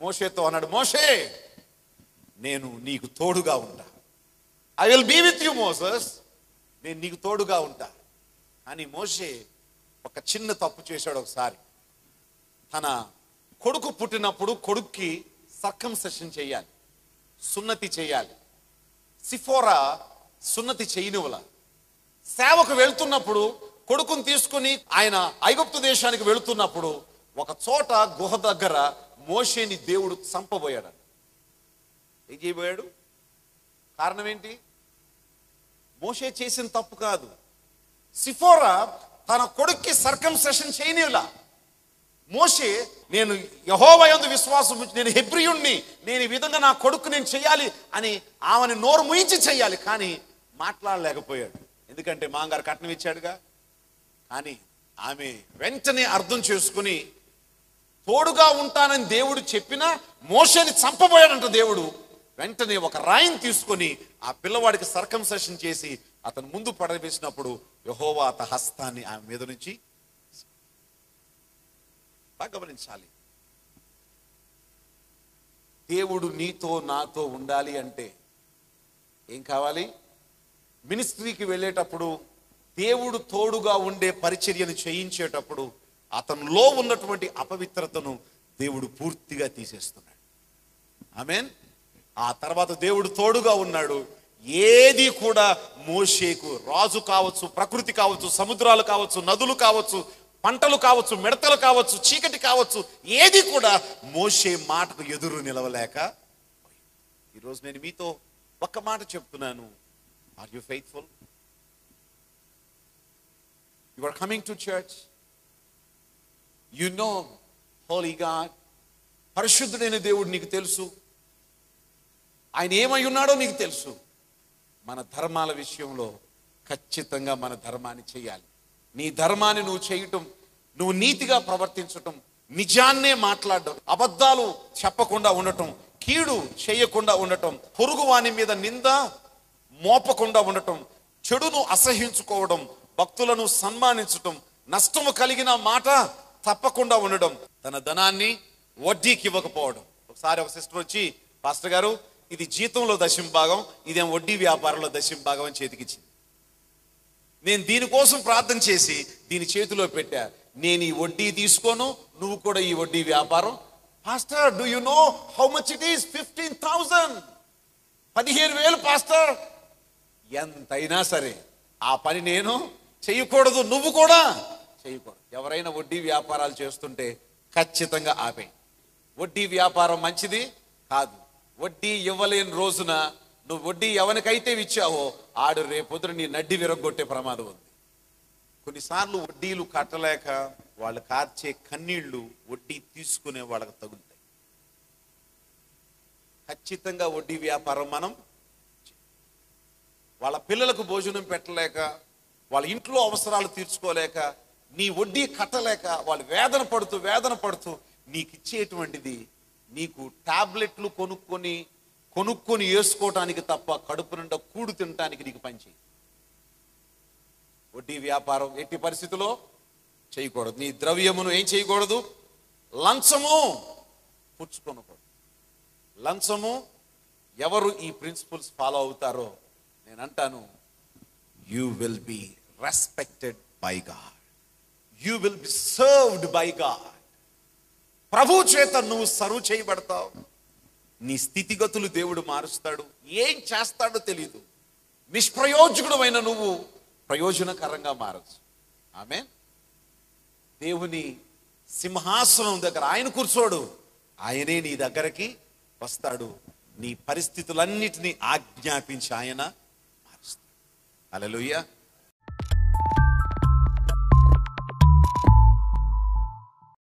మోషేతో అన్నాడు మోషే నేను నీకు తోడుగా ఉంటా I will be with you Moses నేను నీకు తోడుగా ఉంటా అని మోషే ఒక చిన్న తప్పు చేశాడు ఒకసారి తన కొడుకు పుట్టినప్పుడు కొడుక్కి సర్కంసెషన్ చేయాలి సున్నతి చేయాలి సిఫోరా సున్నతి చేయనివల సేవకు వెళ్తున్నప్పుడు కొడుకుని తీసుకుని ఆయన ఐగుప్తు దేశానికి వెళుతున్నప్పుడు ఒక చోట గుహ దగ్గర మోషేని దేవుడు చంపబోయాడు ఏం చేయబోయాడు కారణం ఏంటి మోషే చేసిన తప్పు కాదు సిఫోరా తన కొడుక్కి సర్కంసెషన్ చేయనిలా మోషే నేను యహోవయందు విశ్వాసం ఉంచి నేను హెబ్రియుణ్ణి నేను ఈ విధంగా నా కొడుకు నేను చేయాలి అని ఆమెను నోరు ముయించి చేయాలి కానీ మాట్లాడలేకపోయాడు ఎందుకంటే మాంగారు కట్నం ఇచ్చాడుగా కానీ ఆమె వెంటనే అర్థం చేసుకుని తోడుగా ఉంటానని దేవుడు చెప్పినా మోషని చంపబోయాడంట దేవుడు వెంటనే ఒక రాయిని తీసుకొని ఆ పిల్లవాడికి సర్కంసెషన్ చేసి అతను ముందు పడవేసినప్పుడు యహోవా అత హస్తాన్ని ఆమె మీద నుంచి బాగా గమనించాలి దేవుడు నీతో నాతో ఉండాలి అంటే ఏం కావాలి మినిస్ట్రీకి వెళ్ళేటప్పుడు దేవుడు తోడుగా ఉండే పరిచర్యను చేయించేటప్పుడు అతనిలో ఉన్నటువంటి అపవిత్రతను దేవుడు పూర్తిగా తీసేస్తున్నాడు ఆమెన్ ఆ తర్వాత దేవుడు తోడుగా ఉన్నాడు ఏది కూడా మోషేకు రాజు కావచ్చు ప్రకృతి కావచ్చు సముద్రాలు కావచ్చు నదులు కావచ్చు పంటలు కావచ్చు మిడతలు కావచ్చు చీకటి కావచ్చు ఏది కూడా మోషే మాటకు ఎదురు నిలవలేక ఈరోజు నేను మీతో ఒక్క మాట చెప్తున్నాను are you faithful you are coming to church you know holy God పరిశుద్ధుడైన దేవుడు నీకు తెలుసు ఆయన ఏమై ఉన్నాడో నీకు తెలుసు మన ధర్మాల విషయంలో ఖచ్చితంగా మన ధర్మాన్ని చేయాలి నీ ధర్మాన్ని నువ్వు చేయటం నువ్వు నీతిగా ప్రవర్తించటం నిజాన్నే మాట్లాడటం అబద్ధాలు చెప్పకుండా ఉండటం కీడు చేయకుండా ఉండటం పొరుగు వాని మీద నింద మోపకుండా ఉండటం చెడును అసహించుకోవడం భక్తులను సన్మానించటం నష్టము కలిగిన మాట తప్పకుండా ఉండడం తన ధనాన్ని వడ్డీకి ఇవ్వకపోవడం ఒకసారి ఒక సిస్టర్ వచ్చి పాస్టర్ గారు ఇది జీతంలో దశం భాగం ఇదేం వడ్డీ వ్యాపారంలో దశం భాగం అని చేతికిచ్చింది నేను దీనికోసం ప్రార్థన చేసి దీని చేతిలో పెట్టా నేను ఈ వడ్డీ తీసుకోను నువ్వు కూడా ఈ వడ్డీ వ్యాపారం pastor do you know how much it is fifteen thousand పదిహేను వేలు పాస్టర్ ఎంతైనా సరే ఆ పని నేను చేయకూడదు నువ్వు కూడా చేయకూడదు ఎవరైనా వడ్డీ వ్యాపారాలు చేస్తుంటే ఖచ్చితంగా ఆపే వడ్డీ వ్యాపారం మంచిది కాదు వడ్డీ ఇవ్వలేని రోజున నువ్వు వడ్డీ ఎవరికైతే ఇచ్చావో ఆడు రేపొద్దున నీ నడ్డి విరగొట్టే ప్రమాదం ఉంది కొన్నిసార్లు వడ్డీలు కట్టలేక వాళ్ళు కార్చే కన్నీళ్లు వడ్డీ తీసుకునే వాళ్ళకి తగులుతాయి ఖచ్చితంగా వడ్డీ వ్యాపారం మనం వాళ్ళ పిల్లలకు భోజనం పెట్టలేక వాళ్ళ ఇంట్లో అవసరాలు తీర్చుకోలేక నీ వడ్డీ కట్టలేక వాళ్ళు వేదన పడుతూ వేదన పడుతూ నీకు ఇచ్చేటువంటిది నీకు టాబ్లెట్లు కొనుక్కొని కొనుక్కొని వేసుకోవటానికి తప్ప కడుపు నిండా కూడు తినటానికి నీకు పనిచేయి వడ్డీ వ్యాపారం ఎట్టి పరిస్థితిలో చేయకూడదు నీ ద్రవ్యమును ఏం చేయకూడదు లంచము పుచ్చుకొనకూడదు లంచము ఎవరు ఈ ప్రిన్సిపల్స్ ఫాలో అవుతారో నేను అంటాను you will be respected by God you will be served by God ప్రభు చేత నువ్వు సర్వ్ చేయబడతావు నీ స్థితిగతులు దేవుడు మారుస్తాడు ఏం చేస్తాడో తెలియదు నిష్ప్రయోజకుడమైన నువ్వు ప్రయోజనకరంగా మారచ్చు ఆమె దేవుని సింహాసనం దగ్గర ఆయన కూర్చోడు ఆయనే నీ దగ్గరకి వస్తాడు నీ పరిస్థితులన్నిటినీ ఆజ్ఞాపించి ఆయన మారుస్తాడు అలలుయ్య